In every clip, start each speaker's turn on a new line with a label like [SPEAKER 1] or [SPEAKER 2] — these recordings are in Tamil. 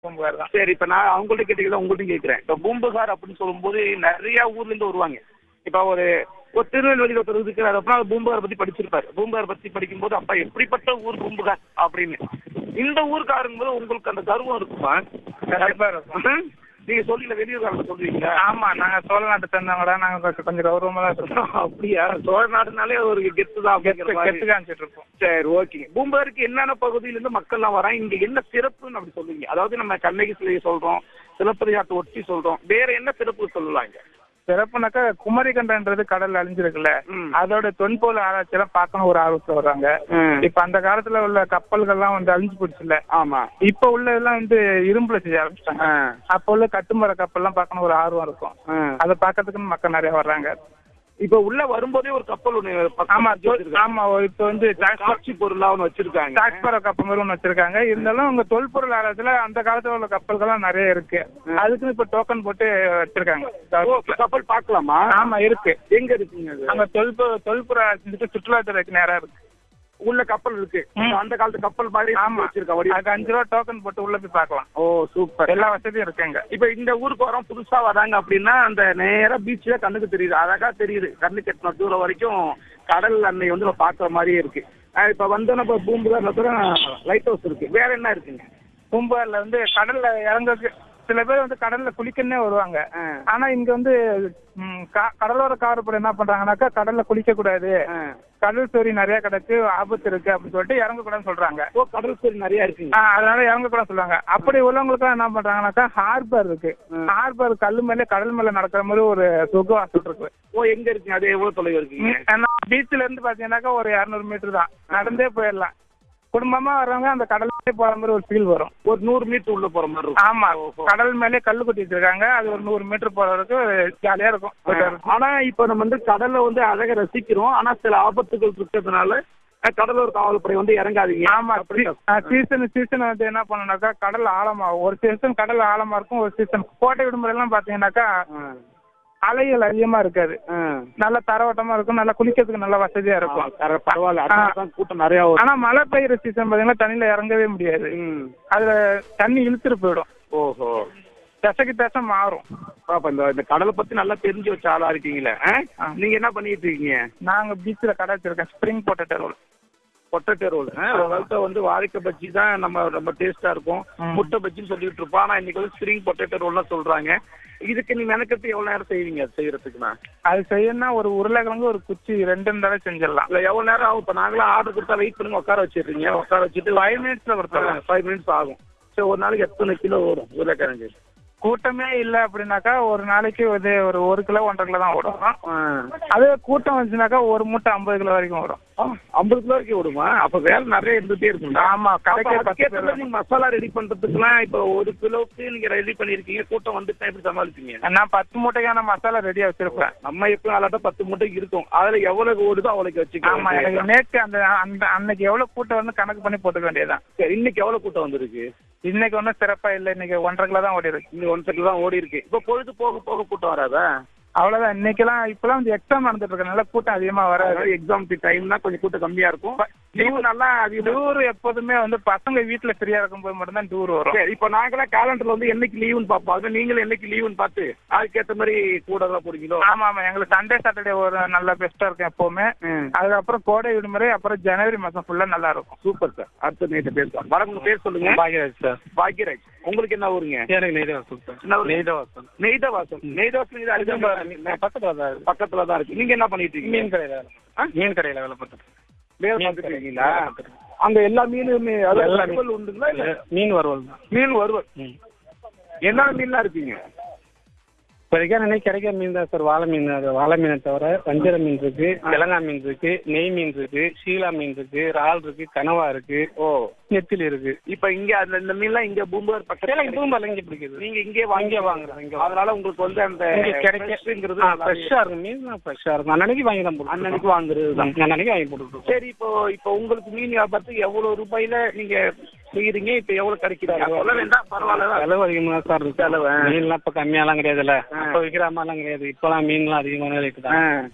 [SPEAKER 1] பூம்புகார் தான்
[SPEAKER 2] சரி இப்ப நான் அவங்கள்ட்ட கேட்டீங்களா உங்கள்ட்ட கேட்கிறேன் இப்ப பூம்புகார் அப்படின்னு சொல்லும்போது நிறைய ஊர்ல இருந்து வருவாங்க இப்ப ஒரு ஒரு திருநெல்வேலியில் ஒருத்தர் இருக்கிறார் அப்படின்னா பூம்புகார் பத்தி படிச்சிருப்பாரு பூம்புகார் பத்தி படிக்கும்போது அப்பா எப்படிப்பட்ட ஊர் பூம்புகார் அப்படின்னு இந்த ஊருக்காருங்க போது உங்களுக்கு அந்த கர்வம் இருக்குமா
[SPEAKER 1] கண்டிப்பா இருக்கும்
[SPEAKER 2] ம்? நீங்க சொல்லல வெளியூர்காரங்க சொல்லுவீங்களா
[SPEAKER 1] ஆமா நாங்க சோழ நாட்டு சேர்ந்தவங்கள நாங்க கொஞ்சம் கொஞ்சம் கௌரவமா தான் இருக்கோம்
[SPEAKER 2] அப்படியா சோழ நாடுனாலே ஒரு கெத்து தான் அப்படிங்கிற
[SPEAKER 1] கெத்து
[SPEAKER 2] மாதிரி.
[SPEAKER 1] கெத்து காமிச்சிட்டு இருப்போம்
[SPEAKER 2] சரி ஓகேங்க பூம்புகாருக்கு என்னென்ன பகுதியில இருந்து மக்கள்லாம் வராங்க இங்க என்ன சிறப்புன்னு அப்படி சொல்லுவீங்க அதாவது நம்ம கண்ணகி சிலையை சொல்றோம் சிலப்பதிகாரத்தை ஒட்டி சொல்றோம் வேற என்ன சிறப்பு சொல்லலாங்க
[SPEAKER 1] சிறப்புனாக்கா குமரிக்கண்டன்றது கடல்ல அழிஞ்சிருக்குல்ல
[SPEAKER 2] ம்.
[SPEAKER 1] அதோட தொன்போல் ஆராய்ச்சி எல்லாம் பார்க்கணும் ஒரு ஆர்வத்துல வர்றாங்க இப்ப அந்த காலத்துல உள்ள கப்பல்கள்லாம் வந்து அழிஞ்சு போச்சுல்ல
[SPEAKER 2] ஆமா
[SPEAKER 1] இப்ப உள்ள இதெல்லாம் வந்து இரும்புல செய்ய ஆரம்பிச்சிட்டாங்க
[SPEAKER 2] ஆ.
[SPEAKER 1] அப்ப உள்ள கட்டுமர கப்பல்லாம் பார்க்கணும் ஒரு ஆர்வம் இருக்கும்
[SPEAKER 2] ஆ.
[SPEAKER 1] அதை பார்க்கறதுக்கு மக்கள் நிறைய வர்றாங்க
[SPEAKER 2] இப்ப உள்ள வரும்போதே ஒரு கப்பல் ஒண்ணு பக்கம்
[SPEAKER 1] ஆமா
[SPEAKER 2] வச்சு வச்சிருக்காங்க.
[SPEAKER 1] ஆமா இப்ப வந்து
[SPEAKER 2] காட்சி பொருளா ஒண்ணு வச்சிருக்காங்க
[SPEAKER 1] டாக்ஸ்பர கப்பல் மாதிரி ஒண்ணு வச்சிருக்காங்க இருந்தாலும் உங்க தொல்பொருள் ஆராய்ச்சியில அந்த காலத்துல உள்ள கப்பல்கள்லாம் நிறைய இருக்கு அதுக்குன்னு இப்ப டோக்கன் போட்டு வச்சிருக்காங்க
[SPEAKER 2] ஓ, கப்பல் பார்க்கலாமா
[SPEAKER 1] ஆமா இருக்கு
[SPEAKER 2] எங்க இருக்குங்க அது
[SPEAKER 1] அங்க தொல்பொ தொல்புற ஆராய்ச்சி சுற்றுலாத்துறைக்கு நேரா இருக்கு
[SPEAKER 2] உள்ள கப்பல் இருக்கு
[SPEAKER 1] ம்.
[SPEAKER 2] அந்த காலத்து கப்பல் மாதிரி
[SPEAKER 1] ஆமா
[SPEAKER 2] வச்சிருக்கா வடிவம்.
[SPEAKER 1] அதுக்கு அஞ்சு ரூபா டோக்கன் போட்டு உள்ள போய் பார்க்கலாம்
[SPEAKER 2] ஓ சூப்பர்
[SPEAKER 1] எல்லா வசதியும் இருக்குங்க
[SPEAKER 2] இப்ப இந்த ஊருக்கு வரோம் புதுசா வராங்க அப்படின்னா அந்த நேரா பீச்ல கண்ணுக்கு தெரியுது அழகா தெரியுது கண்ணு கெட்டின தூரம் வரைக்கும் கடல் அன்னை வந்து நம்ம பாக்குற மாதிரியே இருக்கு அஹ் இப்ப வந்து நம்ம பூம்புகார்ல கூட லைட் ஹவுஸ் இருக்கு வேற என்ன இருக்குங்க
[SPEAKER 1] பூம்பார்ல வந்து கடல்ல இறங்க சில பேர் வந்து கடல்ல குளிக்கன்னே வருவாங்க
[SPEAKER 2] ஆ.
[SPEAKER 1] ஆனா இங்க வந்து ம், க- கடலோர காவல்படை என்ன பண்றாங்கன்னாக்கா கடல்ல குளிக்க கூடாது
[SPEAKER 2] அஹ்.
[SPEAKER 1] கடல் சோரி நிறைய கிடக்கு ஆபத்து இருக்கு அப்படின்னு சொல்லிட்டு இறங்கக்கூடாதுன்னு சொல்றாங்க
[SPEAKER 2] ஓ கடல் சரி நிறைய இருக்குங்க
[SPEAKER 1] ஆ, அதனால இறங்கக்கூடாது சொல்லுவாங்க அப்படி உள்ளவங்களுக்கு என்ன பண்றாங்கன்னாக்கா ஹார்பர் இருக்கு ஹார்பர் கல்லு மேல கடல் மேல நடக்கிற மாதிரி ஒரு சுகவாசல் இருக்கு
[SPEAKER 2] ஓ எங்க இருக்குங்க அது எவ்வளவு தொலைவு இருக்குங்க
[SPEAKER 1] பீச்ல இருந்து பாத்தீங்கன்னாக்கா ஒரு இரநூறு மீட்டர் தான் நடந்தே போயிடலாம் குடும்பமா வர்றவங்க அந்த கடல்லே போற மாதிரி ஒரு ஃபீல் வரும்
[SPEAKER 2] ஒரு நூறு மீட்டர் உள்ள போற மாதிரி இருக்கும்
[SPEAKER 1] ஆமா
[SPEAKER 2] ஓஹோ.
[SPEAKER 1] கடல் மேலே கல்லு கொட்டி வச்சிருக்காங்க அது ஒரு நூறு மீட்டர் போறதுக்கு ஜாலியா இருக்கும் போயிட்டு வரதுக்கு.
[SPEAKER 2] ஆனா இப்ப நம்ம வந்து கடல்ல வந்து அழகா ரசிக்கிறோம் ஆனா சில ஆபத்துகள் இருக்கிறதுனால அஹ், கடலோர காவல்படை வந்து இறங்காதீங்க
[SPEAKER 1] ஆமா
[SPEAKER 2] அப்படி
[SPEAKER 1] சீசன் சீசன் வந்து என்ன பண்ணணும்னாக்கா கடல் ஆழமாகும் ஒரு சீசன் கடல் ஆழமா இருக்கும் ஒரு சீசன் கோட்டை விடுமுறை எல்லாம் பாத்தீங்கன்னாக்கா
[SPEAKER 2] அஹ்,
[SPEAKER 1] அலைகள் அதிகமா இருக்காது
[SPEAKER 2] அஹ்.
[SPEAKER 1] நல்ல தரவட்டமா இருக்கும் நல்லா குளிக்கிறதுக்கு நல்ல வசதியா இருக்கும்
[SPEAKER 2] பர- பரவாயில்ல அதனால தான் கூட்டம் நிறைய வரும்
[SPEAKER 1] ஆனா மழை பெய்யுற சீசன் பாத்தீங்கன்னா தண்ணியில இறங்கவே முடியாது
[SPEAKER 2] ம்.
[SPEAKER 1] அதுல தண்ணி இழுத்துட்டு போயிடும்
[SPEAKER 2] ஓஹோ
[SPEAKER 1] திசைக்கு திசை மாறும்
[SPEAKER 2] பாப்பா இந்த இந்த கடலை பத்தி நல்லா தெரிஞ்சு வச்ச ஆளா இருக்கீங்களே ஆ?
[SPEAKER 1] ஆ.
[SPEAKER 2] நீங்க என்ன பண்ணிட்டு இருக்கீங்க
[SPEAKER 1] நாங்க பீச்ல கடை வச்சிருக்கேன் spring potato roll
[SPEAKER 2] potato roll ஒரு காலத்துல வந்து வாழைக்காய் பஜ்ஜி தான் நம்ம ரொம்ப டேஸ்டா இருக்கும்
[SPEAKER 1] ம்.
[SPEAKER 2] முட்டை பஜ்ஜின்னு சொல்லிட்டு இருப்போம் ஆனா இன்னைக்கு வந்து ஸ்ப்ரிங் பொட்டேட்டோ ரோல்லாம் சொல்றாங்க இதுக்கு நீ மெனக்கட்டு எவ்வளவு நேரம் செய்வீங்க அது செய்யறதுக்குண்ணா
[SPEAKER 1] அது செய்யணும்னா ஒரு உருளைக்கிழங்கு ஒரு குச்சி ரெண்டு இருந்தாலே செஞ்சிடலாம்
[SPEAKER 2] இல்ல எவ்வளவு நேரம் ஆகும் இப்ப நாங்களாம் ஆர்டர் கொடுத்தா வெயிட் பண்ணுங்க உட்கார வச்சிடுறீங்க உட்கார வச்சுட்டு
[SPEAKER 1] ஃபைவ் மினிட்ஸ்ல கொடுத்துடலாம்
[SPEAKER 2] ஃபைவ் மினிட்ஸ் ஆகும் சரி ஒரு நாளைக்கு எத்தனை கிலோ வரும் உருளைக்கிழங்கு
[SPEAKER 1] கூட்டமே இல்ல அப்படின்னாக்கா ஒரு நாளைக்கு வந்து ஒரு ஒரு கிலோ ஒன்றரை கிலோ தான் வரும்
[SPEAKER 2] ஆ.
[SPEAKER 1] அதே கூட்டம் வந்துச்சுனாக்கா ஒரு மூட்டை ஐம்பது கிலோ வரைக்கும் வரும்
[SPEAKER 2] ஆ, ஐம்பது கிலோ வரைக்கும் விடுமா அப்ப வேலை நிறைய இருந்துட்டே இருக்கும்டா
[SPEAKER 1] ஆமா கடைக்கே
[SPEAKER 2] அப்ப
[SPEAKER 1] பத்து
[SPEAKER 2] அதுக்கேத்த
[SPEAKER 1] பேர்
[SPEAKER 2] மாதிரி நீங்க மசாலா ரெடி பண்றதுக்குலாம் இப்ப ஒரு கிலோக்கு நீங்க ரெடி பண்ணிருக்கீங்க கூட்டம் வந்துட்டா எப்படி சமாளிப்பீங்க
[SPEAKER 1] நான் பத்து மூட்டைக்கான மசாலா ரெடியா வச்சிருப்பேன்
[SPEAKER 2] நம்ம எப்பவும் அலாட்டா பத்து மூட்டை இருக்கும் அதுல எவ்வளவு ஓடுதோ அவ்வளவுக்கு
[SPEAKER 1] ஆமா எனக்கு
[SPEAKER 2] வச்சுக்கலாம்
[SPEAKER 1] நேற்று அந்த அந்த அன்னைக்கு எவ்வளவு கூட்டம் வந்து கணக்கு பண்ணி போட்டுக்க வேண்டியதுதான்
[SPEAKER 2] சரி இன்னைக்கு எவ்வளவு கூட்டம் வந்திருக்கு
[SPEAKER 1] இன்னைக்கு ஒன்றும் சிறப்பா இல்லை இன்னைக்கு ஒன்றரை கிலோ தான் ஓடி இருக்கு
[SPEAKER 2] இன்னும் ஒன் செகண்ட் தான் ஓடி இருக்கு இப்ப பொழுது போக போக கூட்டம் வராதா
[SPEAKER 1] அவ்வளவுதான் இன்னைக்கெல்லாம் இப்பெல்லாம் வந்து எக்ஸாம் நடந்துட்டு இருக்கனால கூட்டம் அதிகமா வராது
[SPEAKER 2] எக்ஸாம் டைம்னா கொஞ்சம் கூட்டம் கம்மியா இருக்கும் லீவு நல்லா அதிகமா
[SPEAKER 1] டூர் எப்போதுமே வந்து பசங்க வீட்டுல ஃப்ரீயா இருக்கும்போது மட்டும்தான் டூர் வரும்
[SPEAKER 2] சரி இப்ப நாங்களாம் கேலண்டர்ல வந்து என்னைக்கு லீவுன்னு பார்ப்போம் அது நீங்களும் என்னைக்கு லீவுன்னு பார்த்து அதுக்கேத்த மாதிரி கூட தான் போறீங்களோ
[SPEAKER 1] ஆமா ஆமா எங்களுக்கு சண்டே சாட்டர்டே ஒரு நல்ல பெஸ்டா இருக்கும் எப்பவுமே
[SPEAKER 2] ம்.
[SPEAKER 1] அதுக்கப்புறம் கோடை விடுமுறை அப்புறம் ஜனவரி மாசம் ஃபுல்லா நல்லா இருக்கும்
[SPEAKER 2] சூப்பர் சார் அடுத்த நேற்று பேசலாம் வணக்கம் உங்க பேர் சொல்லுங்க
[SPEAKER 3] பாக்யராஜ் சார்
[SPEAKER 2] பாக்யராஜ் உங்களுக்கு என்ன ஊருங்க
[SPEAKER 3] எனக்கு நெய்தவாசல் சார்
[SPEAKER 2] என்ன ஊரு?
[SPEAKER 3] நெய்தவாசல்
[SPEAKER 2] நெய்தவாசம் நெய்தவாசம் இது அருகாமையில
[SPEAKER 3] பக்கத்துல தான் இருக்கு.
[SPEAKER 2] பக்கத்துல தான் இருக்கு நீங்க என்ன பண்ணிட்டு இருக்கீங்க
[SPEAKER 3] மீன் கடையில வேலை
[SPEAKER 2] ஆ?
[SPEAKER 3] மீன் கடையில வேலை பார்த்துட்டு
[SPEAKER 2] வேலை
[SPEAKER 3] மீன்
[SPEAKER 2] பார்த்துட்டு
[SPEAKER 3] கடை.
[SPEAKER 2] இருக்கீங்களா
[SPEAKER 3] வேலை பார்த்துட்டு
[SPEAKER 2] அங்க எல்லா மீனுமே அதாவது
[SPEAKER 3] எல்லா
[SPEAKER 2] வறுவல் உண்டுங்களா இல்ல
[SPEAKER 3] மீன் வறுவல் தான்
[SPEAKER 2] மீன் வறுவல்
[SPEAKER 3] ம்.
[SPEAKER 2] என்ன மீன்லாம் இருக்குங்க
[SPEAKER 3] இப்போதைக்கு நினைக்க கிடைக்கிற மீன் தான் சார் வாழை மீன் அது வாழை மீனை தவிர வஞ்சர மீன் இருக்கு கிழங்கா மீன் இருக்கு நெய் மீன் இருக்கு ஷீலா மீன் இருக்கு இறால் இருக்கு கனவா இருக்கு
[SPEAKER 2] ஓ
[SPEAKER 3] நெத்திலி இருக்கு
[SPEAKER 2] இப்ப இங்க அந்த இந்த மீன்லாம் இங்க பூம்பர் பக்கத்துல
[SPEAKER 3] எனக்கு பூம்பால இங்கே பிடிக்குது
[SPEAKER 2] நீங்க இங்கே வாங்கி
[SPEAKER 3] இங்கே வாங்குறோம் இங்கே
[SPEAKER 2] அதனால உங்களுக்கு வந்து அந்த
[SPEAKER 3] இங்கே கிடைக்க
[SPEAKER 2] ஃப்ரெஷ்ங்கிறது
[SPEAKER 3] ஃப்ரெஷ்ஷா இருக்கும் மீன் ஃப்ரெஷ்ஷா இருக்கும் அன்னன்னைக்கு வாங்கி தான் போடுவோம்
[SPEAKER 2] அன்னன்னைக்கு வாங்குறது தான்
[SPEAKER 3] அன்னன்னைக்கு வாங்கி போட்டுருக்கோம்
[SPEAKER 2] சரி இப்போ இப்போ உங்களுக்கு மீன் வியாபாரத்துக்கு எவ்வளவு ரூபாயில நீங்க செய்யறீங்க இப்ப எவ்வளவு கிடைக்கிறாங்க சொல்ல வேண்டாம் பரவாயில்ல
[SPEAKER 3] செலவு அதிகமா தான் சார் இருக்கு
[SPEAKER 2] செலவு, ஆ.
[SPEAKER 3] மீன்லாம் இப்ப கம்மியாலாம் கிடையாதுல்ல
[SPEAKER 2] ஆ.
[SPEAKER 3] அப்ப விக்கிற மாதிரிலாம் கிடையாது இப்பெல்லாம் மீன்லாம் அதிகமான ரேட்டு தான்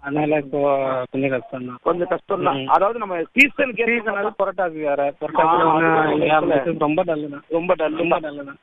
[SPEAKER 3] அதனால இப்போ கொஞ்சம் கஷ்டம் தான்
[SPEAKER 2] கொஞ்சம் கஷ்டம் தான்
[SPEAKER 3] ம்.
[SPEAKER 2] அதாவது நம்ம சீசன்
[SPEAKER 3] சீசன் அது புரட்டாசி வேற புரட்டாசி
[SPEAKER 2] ஆ, அது
[SPEAKER 3] ஒன்றும்
[SPEAKER 2] ரொம்ப
[SPEAKER 3] ரொம்ப டல்லு தான்
[SPEAKER 2] ரொம்ப டல்லு
[SPEAKER 3] ரொம்ப டல்லு தான்